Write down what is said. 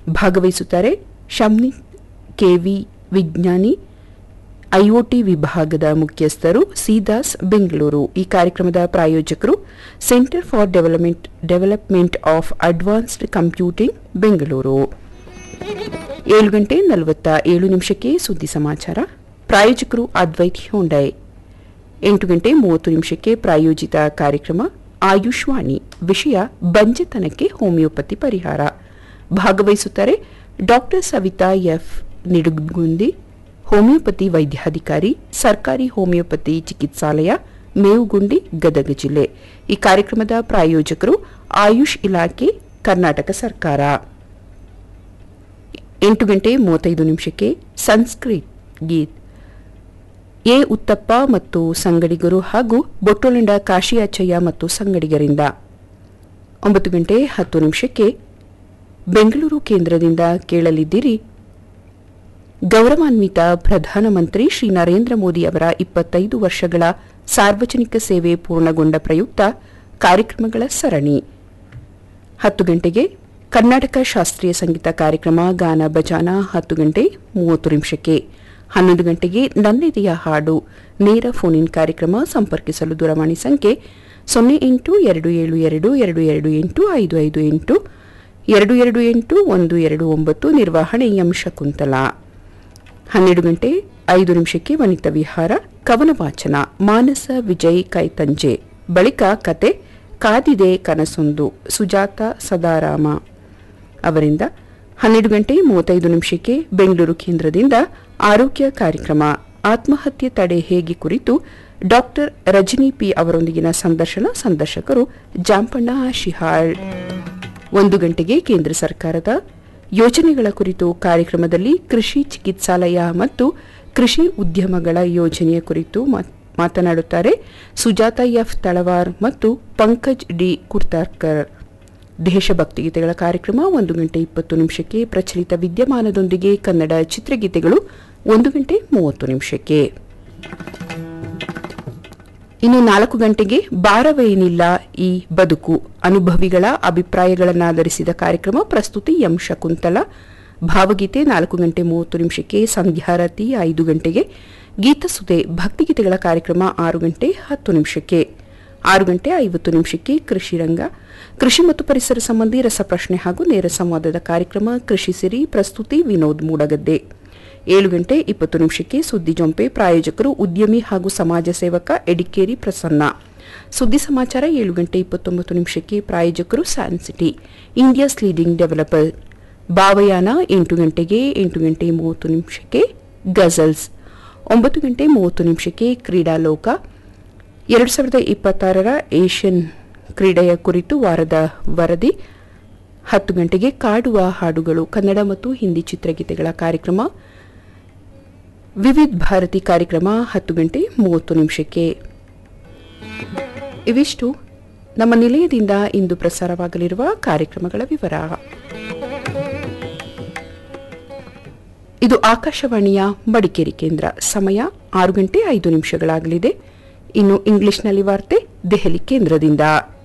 ಭಾಗವಹಿಸುತ್ತಾರೆ ಶಮ್ನಿ ಕೆವಿ ವಿಜ್ಞಾನಿ ಐಒಟಿ ವಿಭಾಗದ ಮುಖ್ಯಸ್ಥರು ಸಿದಾಸ್ ಬೆಂಗಳೂರು ಈ ಕಾರ್ಯಕ್ರಮದ ಪ್ರಾಯೋಜಕರು centre for development development of advanced computing Bengaluru ಏಳು ಗಂಟೆ ನಲವತ್ತ ಏಳು ನಿಮಿಷಕ್ಕೆ ಸುದ್ದಿ ಸಮಾಚಾರ ಪ್ರಾಯೋಜಕರು ಅದ್ವೈತ್ ಹೊಂಡೈ ಎಂಟು ಗಂಟೆ ಮೂವತ್ತು ನಿಮಿಷಕ್ಕೆ ಪ್ರಾಯೋಜಿತ ಕಾರ್ಯಕ್ರಮ ಆಯುಷ್ವಾಣಿ ವಿಷಯ ಬಂಜೆತನಕ್ಕೆ ಹೋಮಿಯೋಪತಿ ಪರಿಹಾರ ಭಾಗವಹಿಸುತ್ತಾರೆ doctor Savita F Nidugundi homeopathy ವೈದ್ಯಾಧಿಕಾರಿ ಸರ್ಕಾರಿ ಹೋಮಿಯೋಪತಿ ಚಿಕಿತ್ಸಾಲಯ ಮೇವುಗುಂಡಿ ಗದಗ ಜಿಲ್ಲೆ ಈ ಕಾರ್ಯಕ್ರಮದ ಪ್ರಾಯೋಜಕರು ಆಯುಷ್ ಇಲಾಖೆ ಕರ್ನಾಟಕ ಸರ್ಕಾರ ಎಂಟು ಗಂಟೆ ಮೂವತ್ತೈದು ನಿಮಿಷಕ್ಕೆ ಸಂಸ್ಕೃತ್ ಗೀತ್ ಎ ಉತ್ತಪ್ಪ ಮತ್ತು ಸಂಗಡಿಗರು ಹಾಗೂ ಬೊಟ್ಟೊಳಿಂಡ ಕಾಶಿಯಾಚಯ್ಯ ಮತ್ತು ಸಂಗಡಿಗರಿಂದ ಒಂಬತ್ತು ಗಂಟೆ ಹತ್ತು ನಿಮಿಷಕ್ಕೆ ಬೆಂಗಳೂರು ಕೇಂದ್ರದಿಂದ ಕೇಳಲಿದ್ದೀರಿ ಗೌರವಾನ್ವಿತ ಪ್ರಧಾನಮಂತ್ರಿ ಶ್ರೀ ನರೇಂದ್ರ ಮೋದಿ ಅವರ ಇಪ್ಪತ್ತೈದು ವರ್ಷಗಳ ಸಾರ್ವಜನಿಕ ಸೇವೆ ಪೂರ್ಣಗೊಂಡ ಪ್ರಯುಕ್ತ ಕಾರ್ಯಕ್ರಮಗಳ ಸರಣಿ ಹತ್ತು ಗಂಟೆಗೆ ಕರ್ನಾಟಕ ಶಾಸ್ತ್ರೀಯ ಸಂಗೀತ ಕಾರ್ಯಕ್ರಮ ಗಾನ ಬಜಾನ ಹತ್ತು ಗಂಟೆ ಮೂವತ್ತು ನಿಮಿಷಕ್ಕೆ ಹನ್ನೊಂದು ಗಂಟೆಗೆ ನನ್ನೆದೆಯ ಹಾಡು ನೇರ ಫೋನ್ ಇನ್ ಕಾರ್ಯಕ್ರಮ ಸಂಪರ್ಕಿಸಲು ದೂರವಾಣಿ ಸಂಖ್ಯೆ ಸೊನ್ನೆ ಎಂಟು ಎರಡು ಏಳು ಎರಡು ಎರಡು ಎರಡು ಎಂಟು ಐದು ಐದು ಎಂಟು ಎರಡು ಎರಡು ಎಂಟು ಒಂದು ಎರಡು ಒಂಬತ್ತು ನಿರ್ವಹಣೆ ಎಂ ಶಕುಂತಲಾ ಹನ್ನೆರಡು ಗಂಟೆ ಐದು ನಿಮಿಷಕ್ಕೆ ವನಿತ ವಿಹಾರ ಕವನ ವಾಚನ ಮಾನಸ ವಿಜಯ್ ಕೈತಂಜೆ ಬಳಿಕ ಕತೆ ಕಾದಿದೆ ಕನಸೊಂದು ಸುಜಾತ ಸದಾರಾಮ ಅವರಿಂದ ಹನ್ನೆರಡು ಗಂಟೆ ಮೂವತ್ತೈದು ನಿಮಿಷಕ್ಕೆ ಬೆಂಗಳೂರು ಕೇಂದ್ರದಿಂದ ಆರೋಗ್ಯ ಕಾರ್ಯಕ್ರಮ ಆತ್ಮಹತ್ಯೆ ತಡೆ ಹೇಗೆ ಕುರಿತು ಡಾಕ್ಟರ್ ರಜನಿ ಪಿ ಅವರೊಂದಿಗಿನ ಸಂದರ್ಶನ ಸಂದರ್ಶಕರು ಜಾಂಪಣ್ಣ ಶಿಹಾಳ್ ಒಂದು ಗಂಟೆಗೆ ಕೇಂದ್ರ ಸರ್ಕಾರದ ಯೋಜನೆಗಳ ಕುರಿತು ಕಾರ್ಯಕ್ರಮದಲ್ಲಿ ಕೃಷಿ ಚಿಕಿತ್ಸಾಲಯ ಮತ್ತು ಕೃಷಿ ಉದ್ಯಮಗಳ ಯೋಜನೆಯ ಕುರಿತು ಮಾತ್- ಮಾತನಾಡುತ್ತಾರೆ ಸುಜಾತ ಎಫ್ ತಳವಾರ್ ಮತ್ತು ಪಂಕಜ್ ಡಿ ಕುರ್ತಾರ್ಕರ್ ದೇಶಭಕ್ತಿ ಗೀತೆಗಳ ಕಾರ್ಯಕ್ರಮ ಒಂದು ಗಂಟೆ ಇಪ್ಪತ್ತು ನಿಮಿಷಕ್ಕೆ ಪ್ರಚಲಿತ ವಿದ್ಯಮಾನದೊಂದಿಗೆ ಕನ್ನಡ ಚಿತ್ರಗೀತೆಗಳು ಒಂದು ಗಂಟೆ ಮೂವತ್ತು ನಿಮಿಷಕ್ಕೆ ಇನ್ನು ನಾಲ್ಕು ಗಂಟೆಗೆ ಭಾರವೇನಿಲ್ಲ ಈ ಬದುಕು ಅನುಭವಿಗಳ ಅಭಿಪ್ರಾಯಗಳನ್ನಾಧರಿಸಿದ ಕಾರ್ಯಕ್ರಮ ಪ್ರಸ್ತುತಿ ಎಂ ಶಕುಂತಲ ಭಾವಗೀತೆ ನಾಲ್ಕು ಗಂಟೆ ಮೂವತ್ತು ನಿಮಿಷಕ್ಕೆ ಸಂಧ್ಯಾರತಿ ಐದು ಗಂಟೆಗೆ ಗೀತಸುತೆ ಭಕ್ತಿಗೀತೆಗಳ ಕಾರ್ಯಕ್ರಮ ಆರು ಗಂಟೆ ಹತ್ತು ನಿಮಿಷಕ್ಕೆ ಆರು ಗಂಟೆ ಐವತ್ತು ನಿಮಿಷಕ್ಕೆ ಕೃಷಿ ರಂಗ ಕೃಷಿ ಮತ್ತು ಪರಿಸರ ಸಂಬಂಧಿ ರಸಪ್ರಶ್ನೆ ಹಾಗೂ ನೇರ ಸಂವಾದದ ಕಾರ್ಯಕ್ರಮ ಕೃಷಿ ಸಿರಿ ಪ್ರಸ್ತುತಿ ವಿನೋದ್ ಮೂಡಗದ್ದೆ ಏಳು ಗಂಟೆ ಇಪ್ಪತ್ತು ನಿಮಿಷಕ್ಕೆ ಸುದ್ದಿ ಜೊಂಪೆ ಪ್ರಾಯೋಜಕರು ಉದ್ಯಮಿ ಹಾಗೂ ಸಮಾಜ ಸೇವಕ ಎಡಿಕೇರಿ ಪ್ರಸನ್ನ ಸುದ್ದಿ ಸಮಾಚಾರ ಏಳು ಗಂಟೆ ಇಪ್ಪತ್ತೊಂಬತ್ತು ನಿಮಿಷಕ್ಕೆ ಪ್ರಾಯೋಜಕರು Sancity India's leading developer Bhavayana ಎಂಟು ಗಂಟೆಗೆ ಎಂಟು ಗಂಟೆ ಮೂವತ್ತು ನಿಮಿಷಕ್ಕೆ ಗಜಲ್ಸ್ ಒಂಬತ್ತು ಗಂಟೆ ಮೂವತ್ತು ನಿಮಿಷಕ್ಕೆ ಕ್ರೀಡಾಲೋಕ ಎರಡು ಸಾವಿರದ ಇಪ್ಪತ್ತಾರರ ಏಷ್ಯನ್ ಕ್ರೀಡೆಯ ಕುರಿತು ವಾರದ ವರದಿ ಹತ್ತು ಗಂಟೆಗೆ ಕಾಡುವ ಹಾಡುಗಳು ಕನ್ನಡ ಮತ್ತು ಹಿಂದಿ ಚಿತ್ರಗೀತೆಗಳ ಕಾರ್ಯಕ್ರಮ ವಿವಿಧ ಭಾರತಿ ಕಾರ್ಯಕ್ರಮ ಹತ್ತು ಗಂಟೆ ಮೂವತ್ತು ನಿಮಿಷಕ್ಕೆ ಇವಿಷ್ಟು ನಮ್ಮ ನಿಲಯದಿಂದ ಇಂದು ಪ್ರಸಾರವಾಗಲಿರುವ ಕಾರ್ಯಕ್ರಮಗಳ ವಿವರ ಇದು ಆಕಾಶವಾಣಿಯ ಮಡಿಕೇರಿ ಕೇಂದ್ರ ಸಮಯ ಆರು ಗಂಟೆ ಐದು ನಿಮಿಷಗಳಾಗಲಿದೆ ಇನ್ನು ಇಂಗ್ಲಿಷ್ನಲ್ಲಿ ವಾರ್ತೆ ದೆಹಲಿ ಕೇಂದ್ರದಿಂದ